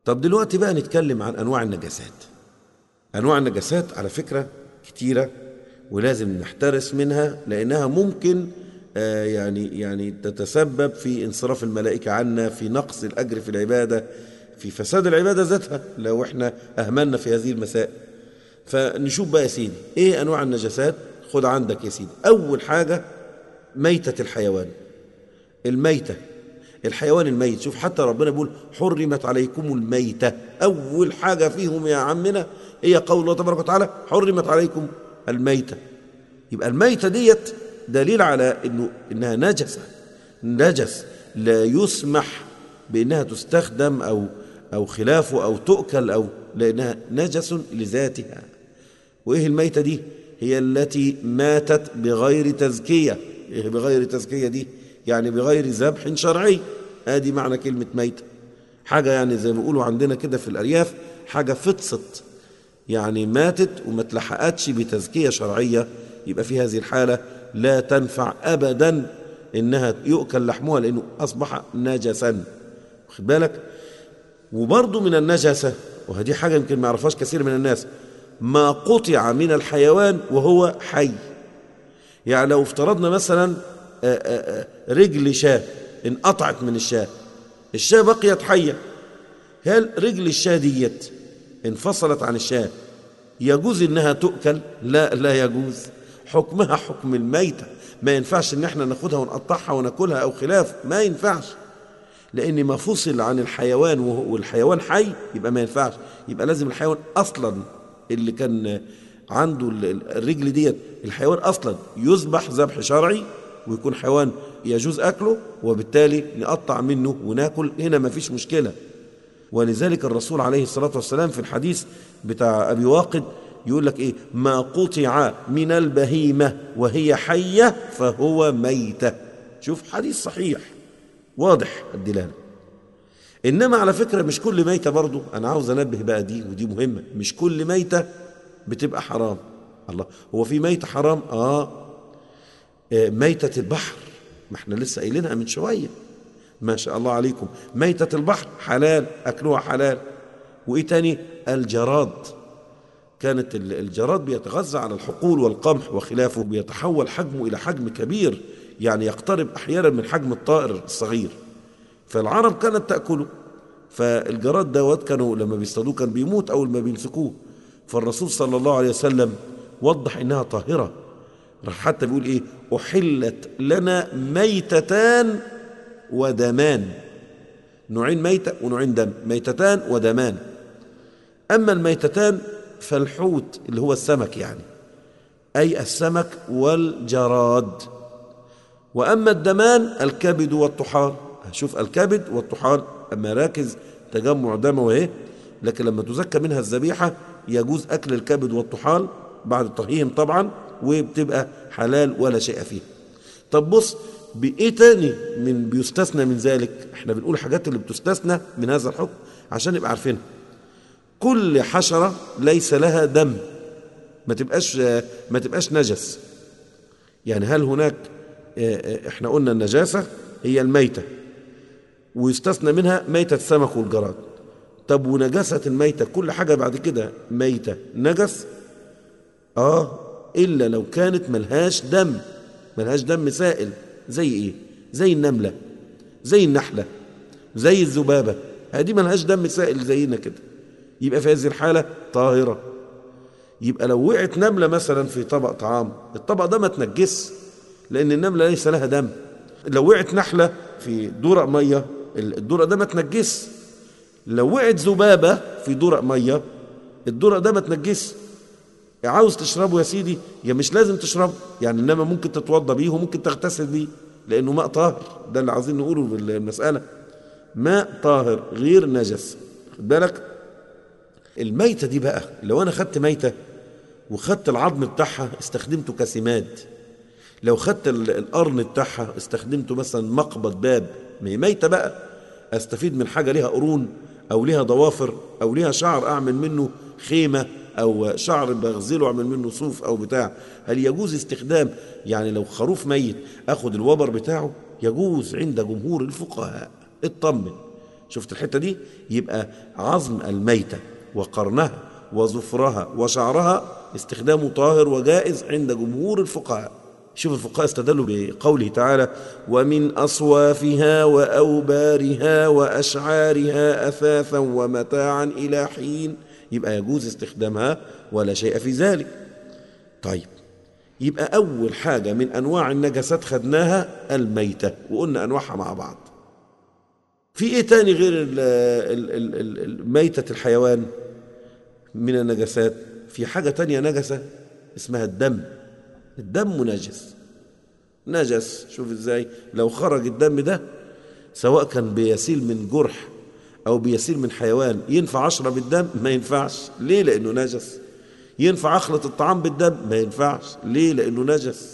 طب دلوقتي بقى نتكلم عن انواع النجاسات انواع النجاسات على فكره كتيره ولازم نحترس منها لانها ممكن آه، يعني يعني تتسبب في انصراف الملائكه عنا في نقص الاجر في العباده في فساد العباده ذاتها لو احنا اهملنا في هذه المسائل فنشوف بقى يا سيدي ايه انواع النجاسات خد عندك يا سيدي اول حاجه ميته الحيوان الميته الحيوان الميت شوف حتى ربنا بيقول حرمت عليكم الميتة أول حاجة فيهم يا عمنا هي قول الله تبارك وتعالى حرمت عليكم الميتة يبقى الميتة ديت دليل على إنه إنها نجسة نجس لا يسمح بإنها تستخدم أو أو خلافه أو تؤكل أو لأنها نجس لذاتها وإيه الميتة دي هي التي ماتت بغير تزكية إيه بغير تزكية دي يعني بغير ذبح شرعي ادي معنى كلمة ميتة حاجة يعني زي ما بيقولوا عندنا كده في الأرياف حاجة فطست يعني ماتت وما تلحقتش بتزكية شرعية يبقى في هذه الحالة لا تنفع أبدا إنها يؤكل لحمها لأنه أصبح نجسا واخد بالك وبرضه من النجاسة وهذه حاجة يمكن ما يعرفهاش كثير من الناس ما قطع من الحيوان وهو حي يعني لو افترضنا مثلا آه، آه، آه، رجل شاة انقطعت من الشاة الشاة بقيت حية هل رجل الشاة ديت انفصلت عن الشاة يجوز انها تؤكل لا لا يجوز حكمها حكم الميتة ما ينفعش ان احنا ناخدها ونقطعها وناكلها او خلاف ما ينفعش لان ما فصل عن الحيوان وهو- والحيوان حي يبقى ما ينفعش يبقى لازم الحيوان اصلا اللي كان عنده ال- ال- الرجل ديت الحيوان اصلا يذبح ذبح شرعي ويكون حيوان يجوز اكله وبالتالي نقطع منه وناكل هنا ما فيش مشكله ولذلك الرسول عليه الصلاة والسلام في الحديث بتاع أبي واقد يقول لك إيه ما قطع من البهيمة وهي حية فهو ميتة شوف حديث صحيح واضح الدلالة إنما على فكرة مش كل ميتة برضو أنا عاوز أنبه بقى دي ودي مهمة مش كل ميتة بتبقى حرام الله هو في ميتة حرام آه آه، ميتة البحر ما احنا لسه قايلينها من شوية ما شاء الله عليكم ميتة البحر حلال أكلها حلال وإيه تاني الجراد كانت ال- الجراد بيتغذى على الحقول والقمح وخلافه بيتحول حجمه إلى حجم كبير يعني يقترب أحيانا من حجم الطائر الصغير فالعرب كانت تأكله فالجراد دوت كانوا لما بيصطادوه كان بيموت أول ما بيمسكوه فالرسول صلى الله عليه وسلم وضح إنها طاهرة راح حتى بيقول إيه أحلت لنا ميتتان ودمان نوعين ميتة ونوعين دم ميتتان ودمان أما الميتتان فالحوت اللي هو السمك يعني أي السمك والجراد وأما الدمان الكبد والطحال شوف الكبد والطحال مراكز تجمع دموي اهي لكن لما تزكى منها الذبيحة يجوز أكل الكبد والطحال بعد طهيهم طبعا وبتبقى حلال ولا شيء فيه طب بص بإيه تاني من بيستثنى من ذلك احنا بنقول حاجات اللي بتستثنى من هذا الحكم عشان نبقى عارفينها كل حشرة ليس لها دم ما تبقاش ما تبقاش نجس يعني هل هناك اه، اه، احنا قلنا النجاسة هي الميتة ويستثنى منها ميتة السمك والجراد طب ونجاسة الميتة كل حاجة بعد كده ميتة نجس اه الا لو كانت ملهاش دم ملهاش دم سائل زي ايه زي النملة زي النحلة زي الذبابة هذه ملهاش دم سائل زينا كده يبقى في هذه الحالة طاهرة يبقى لو وقعت نملة مثلا في طبق طعام الطبق ده ما تنجس لأن النملة ليس لها دم لو وقعت نحلة في درق مية الدرق ده ما تنجس لو وقعت ذبابة في درق مية الدرق ده ما تنجس عاوز تشربه يا سيدي يا مش لازم تشربه يعني انما ممكن تتوضى بيه وممكن تغتسل بيه لانه ماء طاهر ده اللي عاوزين نقوله بالمساله ماء طاهر غير نجس خد بالك الميته دي بقى لو انا خدت ميته وخدت العظم بتاعها استخدمته كسماد لو خدت ال- القرن بتاعها استخدمته مثلا مقبض باب ما هي ميته بقى استفيد من حاجه ليها قرون او ليها ضوافر او ليها شعر اعمل منه خيمه او شعر بغزله اعمل منه صوف او بتاع هل يجوز استخدام يعني لو خروف ميت اخد الوبر بتاعه يجوز عند جمهور الفقهاء اطمن شفت الحتة دي يبقى عظم الميتة وقرنها وظفرها وشعرها استخدامه طاهر وجائز عند جمهور الفقهاء شوف الفقهاء استدلوا بقوله تعالى ومن أصوافها وأوبارها وأشعارها أثاثا ومتاعا إلى حين يبقى يجوز استخدامها ولا شيء في ذلك طيب يبقى أول حاجة من أنواع النجسات خدناها الميتة وقلنا أنواعها مع بعض في إيه تاني غير ال- ال- ال- ال- ميتة الحيوان من النجسات في حاجة تانية نجسة اسمها الدم الدم نجس نجس شوف ازاي لو خرج الدم ده سواء كان بيسيل من جرح او بيسيل من حيوان ينفع اشرب الدم ما ينفعش ليه لانه نجس ينفع اخلط الطعام بالدم ما ينفعش ليه لانه نجس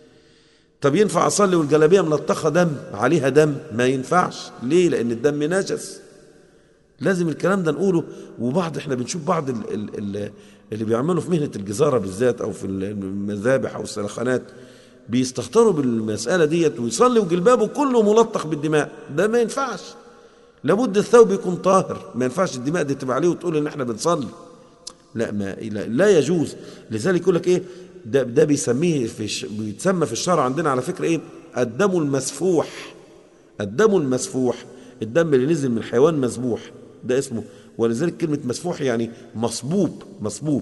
طب ينفع اصلي والجلابيه ملطخه دم عليها دم ما ينفعش ليه لان الدم نجس لازم الكلام ده نقوله وبعض احنا بنشوف بعض ال ال ال اللي بيعملوا في مهنه الجزاره بالذات او في المذابح او السلخانات بيستهتروا بالمساله ديت ويصلي وجلبابه كله ملطخ بالدماء ده ما ينفعش لابد الثوب يكون طاهر ما ينفعش الدماء دي تبقى عليه وتقول ان احنا بنصلي لا ما لا, لا يجوز لذلك يقول لك ايه ده ده بيسميه في الش- بيتسمى في الشرع عندنا على فكره ايه الدم المسفوح الدم المسفوح الدم اللي نزل من حيوان مذبوح ده اسمه ولذلك كلمه مسفوح يعني مصبوب مصبوب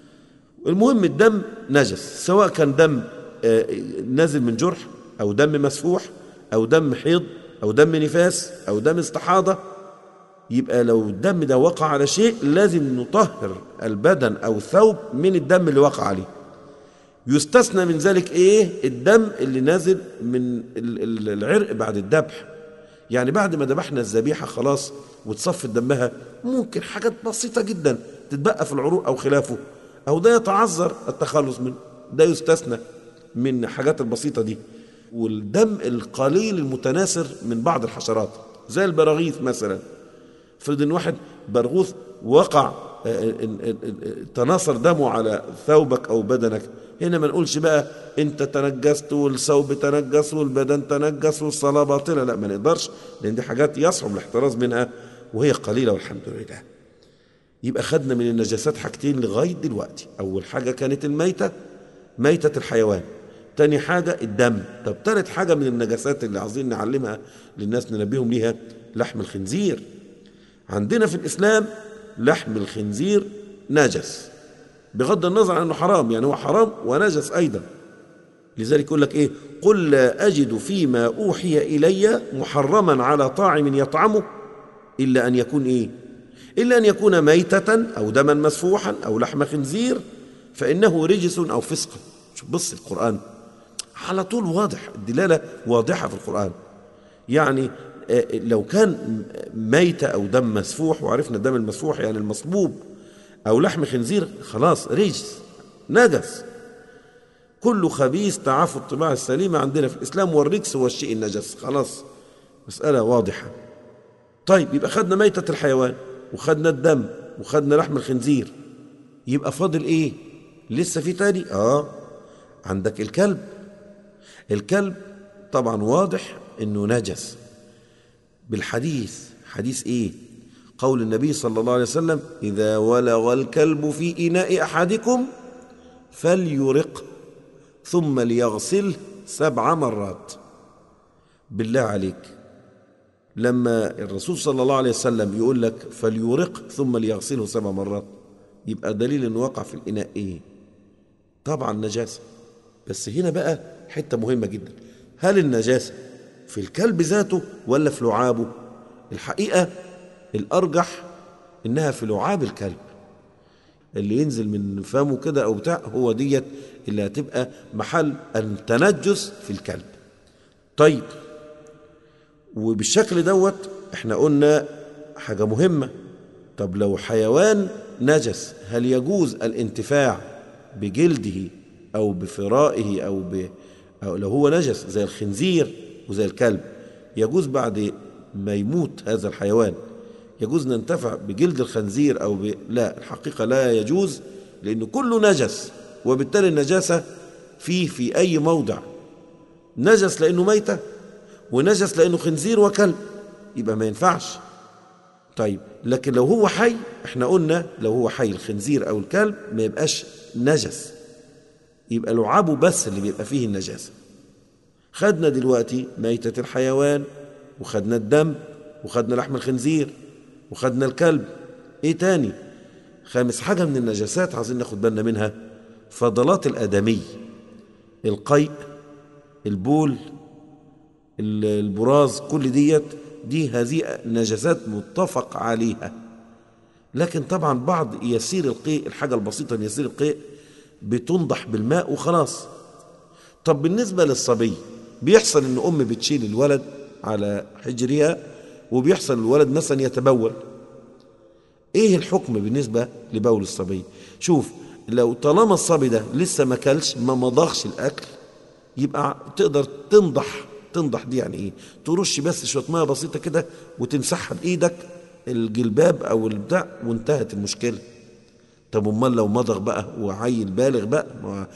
المهم الدم نجس سواء كان دم آه، نازل من جرح او دم مسفوح او دم حيض او دم نفاس او دم استحاضه يبقى لو الدم ده وقع على شيء لازم نطهر البدن او الثوب من الدم اللي وقع عليه يستثنى من ذلك ايه الدم اللي نازل من ال- ال- العرق بعد الذبح يعني بعد ما ذبحنا الذبيحه خلاص وتصفي دمها ممكن حاجات بسيطه جدا تتبقى في العروق او خلافه او ده يتعذر التخلص منه ده يستثنى من الحاجات البسيطه دي والدم القليل المتناثر من بعض الحشرات زي البراغيث مثلا افرض ان واحد برغوث وقع آه، آه، آه، آه، تناثر دمه على ثوبك او بدنك هنا ما نقولش بقى انت تنجست والثوب تنجس والبدن تنجس والصلاه باطله لا ما نقدرش لان دي حاجات يصعب الاحتراز منها وهي قليله والحمد لله يبقى خدنا من النجاسات حاجتين لغايه دلوقتي اول حاجه كانت الميته ميته الحيوان تاني حاجة الدم طب تالت حاجة من النجاسات اللي عايزين نعلمها للناس ننبههم ليها لحم الخنزير عندنا في الإسلام لحم الخنزير نجس بغض النظر عن أنه حرام يعني هو حرام ونجس أيضا لذلك يقول لك إيه قل لا أجد فيما أوحي إلي محرما على طاعم يطعمه إلا أن يكون إيه إلا أن يكون ميتة أو دما مسفوحا أو لحم خنزير فإنه رجس أو فسق شوف بص القرآن على طول واضح الدلالة واضحة في القرآن يعني آه، لو كان ميتة أو دم مسفوح وعرفنا الدم المسفوح يعني المصبوب أو لحم خنزير خلاص رجس نجس كل خبيث تعافى الطباع السليمة عندنا في الإسلام والرجس هو الشيء النجس خلاص مسألة واضحة طيب يبقى خدنا ميتة الحيوان وخدنا الدم وخدنا لحم الخنزير يبقى فاضل ايه لسه في تاني اه عندك الكلب الكلب طبعا واضح انه نجس بالحديث حديث ايه قول النبي صلى الله عليه وسلم اذا ولغ الكلب في اناء احدكم فليرق ثم ليغسله سبع مرات بالله عليك لما الرسول صلى الله عليه وسلم يقول لك فليرق ثم ليغسله سبع مرات يبقى دليل انه وقع في الاناء ايه طبعا نجاسه بس هنا بقى حته مهمه جدا هل النجاسه في الكلب ذاته ولا في لعابه الحقيقه الارجح انها في لعاب الكلب اللي ينزل من فمه كده او بتاع هو ديت اللي هتبقى محل التنجس في الكلب طيب وبالشكل دوت احنا قلنا حاجة مهمة طب لو حيوان نجس هل يجوز الانتفاع بجلده أو بفرائه أو, ب... أو لو هو نجس زي الخنزير وزي الكلب يجوز بعد ما يموت هذا الحيوان يجوز ننتفع بجلد الخنزير أو ب... لا الحقيقة لا يجوز لأنه كله نجس وبالتالي النجاسة فيه في أي موضع نجس لأنه ميتة ونجس لأنه خنزير وكلب يبقى ما ينفعش طيب لكن لو هو حي احنا قلنا لو هو حي الخنزير او الكلب ما يبقاش نجس يبقى لعابه بس اللي بيبقى فيه النجاسة خدنا دلوقتي ميتة الحيوان وخدنا الدم وخدنا لحم الخنزير وخدنا الكلب ايه تاني خامس حاجة من النجاسات عايزين ناخد بالنا منها فضلات الآدمي القيء البول البراز كل ديت دي هذه نجاسات متفق عليها لكن طبعا بعض يسير القيء الحاجة البسيطة من يسير القيء بتنضح بالماء وخلاص طب بالنسبة للصبي بيحصل ان ام بتشيل الولد على حجرها وبيحصل الولد مثلا يتبول ايه الحكم بالنسبة لبول الصبي شوف لو طالما الصبي ده لسه ما كلش ما مضغش الاكل يبقى تقدر تنضح تنضح دي يعني ايه ترش بس شويه ميه بسيطه كده وتمسحها بايدك الجلباب او البتاع وانتهت المشكله طب امال لو مضغ بقى وعيل بالغ بقى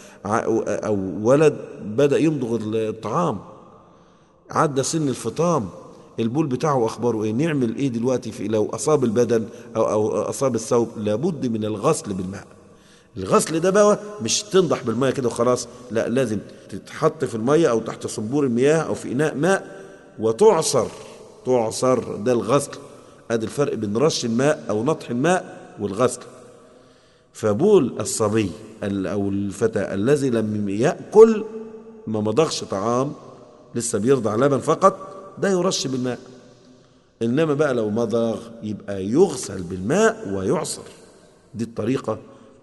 او ولد بدا يمضغ الطعام عدى سن الفطام البول بتاعه اخباره ايه نعمل ايه دلوقتي في لو اصاب البدن او او اصاب الثوب لابد من الغسل بالماء الغسل ده بقى مش تنضح بالميه كده وخلاص لا لازم تتحط في الميه او تحت صنبور المياه او في اناء ماء وتعصر تعصر ده الغسل ادي الفرق بين رش الماء او نطح الماء والغسل فبول الصبي او الفتى الذي لم ياكل ما مضغش طعام لسه بيرضع لبن فقط ده يرش بالماء انما بقى لو مضغ يبقى يغسل بالماء ويعصر دي الطريقه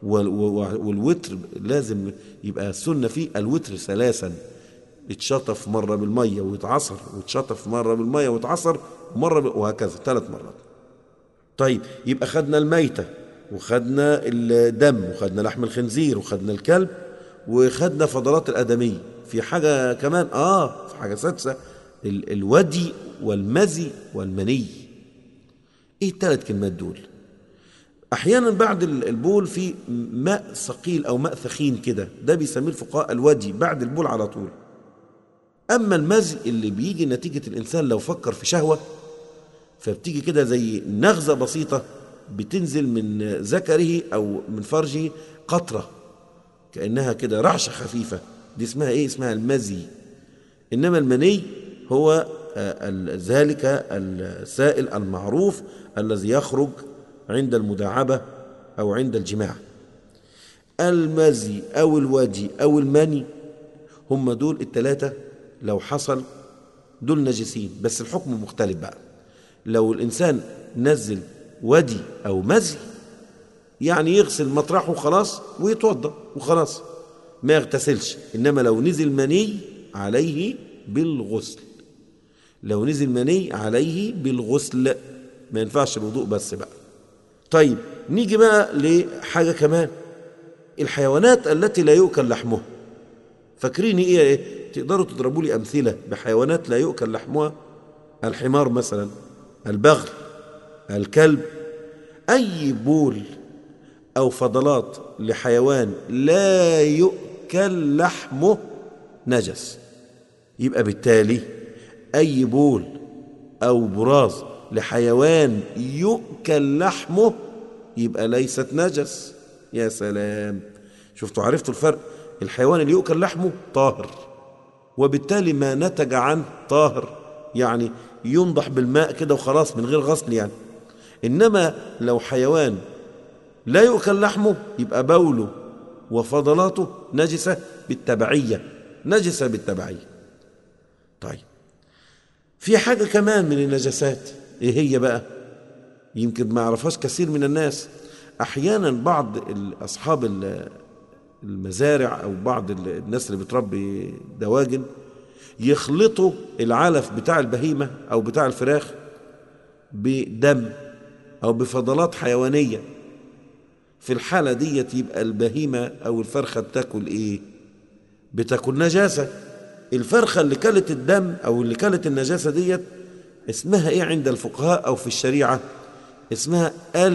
والوتر لازم يبقى السنة فيه الوتر ثلاثا يتشطف مرة بالمية ويتعصر ويتشطف مرة بالمية ويتعصر ومرة وهكذا ثلاث مرات طيب يبقى خدنا الميتة وخدنا الدم وخدنا لحم الخنزير وخدنا الكلب وخدنا فضلات الآدمية في حاجة كمان آه في حاجة سادسة الودي والمزي والمني ايه الثلاث كلمات دول احيانا بعد البول في ماء ثقيل او ماء ثخين كده ده بيسميه الفقهاء الودي بعد البول على طول اما المزي اللي بيجي نتيجه الانسان لو فكر في شهوه فبتيجي كده زي نغزه بسيطه بتنزل من ذكره او من فرجه قطره كانها كده رعشه خفيفه دي اسمها ايه اسمها المزي انما المني هو ذلك السائل المعروف الذي يخرج عند المداعبة أو عند الجماع المزي أو الودي أو المني هم دول الثلاثة لو حصل دول نجسين بس الحكم مختلف بقى لو الإنسان نزل ودي أو مزي يعني يغسل مطرحه خلاص ويتوضا وخلاص ما يغتسلش إنما لو نزل مني عليه بالغسل لو نزل مني عليه بالغسل ما ينفعش الوضوء بس بقى طيب نيجي بقى لحاجة كمان الحيوانات التي لا يؤكل لحمها فاكرين ايه ايه تقدروا تضربوا لي امثله بحيوانات لا يؤكل لحمها الحمار مثلا البغل الكلب اي بول او فضلات لحيوان لا يؤكل لحمه نجس يبقى بالتالي اي بول او براز لحيوان يؤكل لحمه يبقى ليست نجس يا سلام شفتوا عرفتوا الفرق الحيوان اللي يؤكل لحمه طاهر وبالتالي ما نتج عنه طاهر يعني ينضح بالماء كده وخلاص من غير غسل يعني انما لو حيوان لا يؤكل لحمه يبقى بوله وفضلاته نجسه بالتبعيه نجسه بالتبعيه طيب في حاجه كمان من النجاسات ايه هي بقى يمكن ما يعرفهاش كثير من الناس احيانا بعض اصحاب المزارع او بعض الناس اللي بتربي دواجن يخلطوا العلف بتاع البهيمه او بتاع الفراخ بدم او بفضلات حيوانيه في الحاله ديت يبقى البهيمه او الفرخه بتاكل ايه بتاكل نجاسه الفرخه اللي كلت الدم او اللي كلت النجاسه ديت اسمها ايه عند الفقهاء او في الشريعه اسمها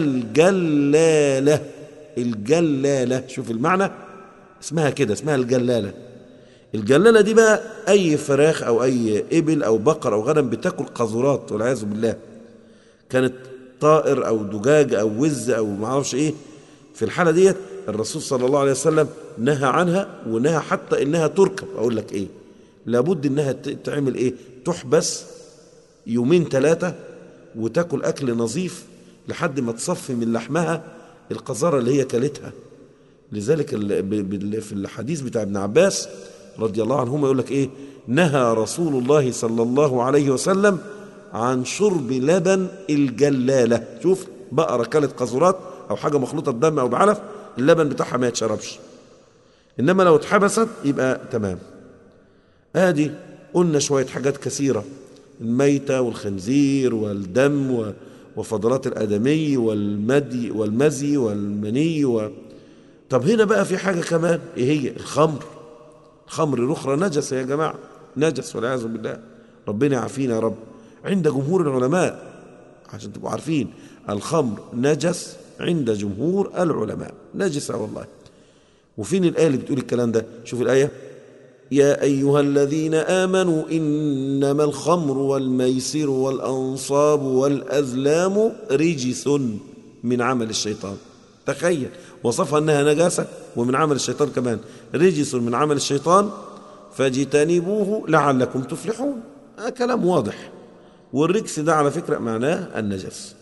الجلاله الجلاله شوف المعنى اسمها كده اسمها الجلاله الجلاله دي بقى اي فراخ او اي ابل او بقر او غنم بتاكل قاذورات والعياذ بالله كانت طائر او دجاج او وز او ما اعرفش ايه في الحاله ديت الرسول صلى الله عليه وسلم نهى عنها ونهى حتى انها تركب اقول لك ايه لابد انها ت- تعمل ايه تحبس يومين ثلاثه وتاكل اكل نظيف لحد ما تصفي من لحمها القذاره اللي هي كلتها لذلك ال- ب- بال- في الحديث بتاع ابن عباس رضي الله عنهما يقول لك ايه نهى رسول الله صلى الله عليه وسلم عن شرب لبن الجلاله شوف بقره كلت قذورات او حاجه مخلوطه بدم او بعلف اللبن بتاعها ما يتشربش انما لو اتحبست يبقى تمام ادي قلنا شويه حاجات كثيره الميته والخنزير والدم و- وفضلات الادمي والمدي والمزي والمني و... طب هنا بقى في حاجه كمان ايه هي الخمر الخمر الاخرى نجس يا جماعه نجس والعياذ بالله ربنا يعافينا يا رب عند جمهور العلماء عشان تبقوا عارفين الخمر نجس عند جمهور العلماء نجسه والله وفين الآية اللي بتقول الكلام ده شوف الآية يا أيها الذين آمنوا إنما الخمر والميسر والأنصاب والأزلام رجس من عمل الشيطان تخيل وصفها أنها نجاسة ومن عمل الشيطان كمان رجس من عمل الشيطان فاجتنبوه لعلكم تفلحون آه كلام واضح والرجس ده على فكرة معناه النجس